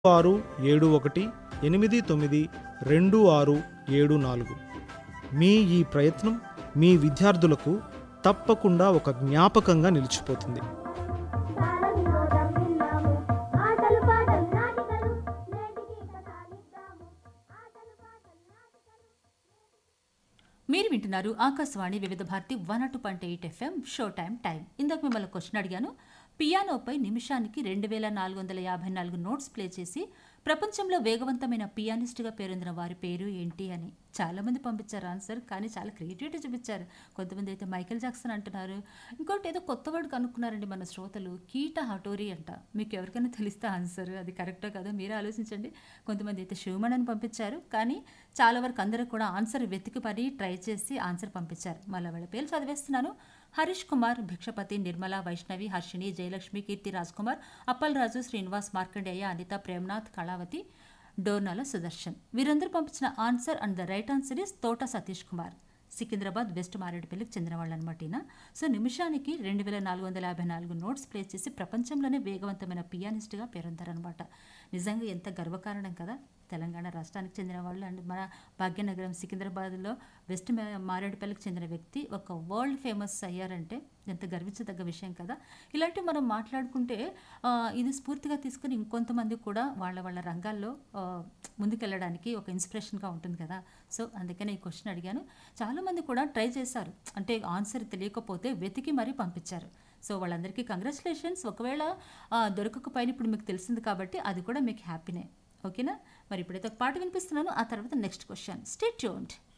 ఆరు ఏడు ఒకటి ఎనిమిది తొమ్మిది రెండు ఆరు ఏడు నాలుగు మీ ఈ ప్రయత్నం మీ విద్యార్థులకు తప్పకుండా ఒక జ్ఞాపకంగా నిలిచిపోతుంది బాల వినోదం విన్నాము ఆటలు పాటలు నాటికలు నేటికి కథాలిద్దాము ఆటలు పాటలు నాటికలు మీరు వింటున్నారు ఆకాశవాణి వివిధ భారతి వన్ అటు point eight FM show time time ఇందాక మిమ్మల్ని క్వశ్చన్ అడిగాను పియానోపై నిమిషానికి రెండు వేల నాలుగు వందల యాభై నాలుగు నోట్స్ ప్లే చేసి ప్రపంచంలో వేగవంతమైన పియానిస్ట్గా పేరొందిన వారి పేరు ఏంటి అని చాలామంది పంపించారు ఆన్సర్ కానీ చాలా క్రియేటివిటీ చూపించారు కొంతమంది అయితే మైకేల్ జాక్సన్ అంటున్నారు ఇంకోటి ఏదో కొత్త వర్డ్ కనుక్కున్నారండి మన శ్రోతలు కీట హటోరీ అంట మీకు ఎవరికైనా తెలిస్తే ఆన్సర్ అది కరెక్టో కాదో మీరే ఆలోచించండి కొంతమంది అయితే శివమణ్ అని పంపించారు కానీ చాలా వరకు అందరూ కూడా ఆన్సర్ వెతికి పడి ట్రై చేసి ఆన్సర్ పంపించారు మళ్ళీ వాళ్ళ పేర్లు చదివేస్తున్నాను హరీష్ కుమార్ భిక్షపతి నిర్మల వైష్ణవి హర్షిణి జయలక్ష్మి కీర్తి రాజ్ కుమార్ అప్పల్ రాజు శ్రీనివాస్ మార్కండేయ అనిత ప్రేమ్నాథ్ కళావతి డోర్నాల సుదర్శన్ వీరందరూ పంపించిన answer and the right answer is Thota Satish Kumar Secunderabad west మారేడుపల్లికి చెందిన వాళ్ళు అనమాట ఈయన సో నిమిషానికి రెండు వేల నాలుగు వందల యాభై నాలుగు నోట్స్ ప్లే చేసి ప్రపంచంలోనే వేగవంతమైన పియానిస్ట్గా పేరొందారనమాట నిజంగా ఎంత గర్వకారణం కదా తెలంగాణ రాష్ట్రానికి చెందిన వాళ్ళు అండ్ మన భాగ్యనగరం సికింద్రాబాద్లో వెస్ట్ మా- మారేడుపల్లికి చెందిన వ్యక్తి ఒక వరల్డ్ ఫేమస్ అయ్యారంటే ఎంత గర్వించదగ్గ విషయం కదా ఇలాంటివి మనం మాట్లాడుకుంటే ఆ, ఇది స్ఫూర్తిగా తీసుకుని ఇంకొంతమంది కూడా వాళ్ళ వాళ్ళ రంగాల్లో ఆ, ముందుకెళ్ళడానికి ఒక ఇన్స్పిరేషన్గా ఉంటుంది కదా సో అందుకనే ఈ క్వశ్చన్ అడిగాను చాలామంది కూడా ట్రై చేశారు అంటే ఆన్సర్ తెలియకపోతే వెతికి మరీ పంపించారు సో వాళ్ళందరికీ కంగ్రాచులేషన్స్ ఒకవేళ ఆ, దొరకకపోయినా ఇప్పుడు మీకు తెలిసింది కాబట్టి అది కూడా మీకు హ్యాపీనే ఓకేనా మరి ఇప్పుడైతే ఒక పాట వినిపిస్తున్నాను ఆ తర్వాత నెక్స్ట్ క్వశ్చన్ స్టే ట్యూన్డ్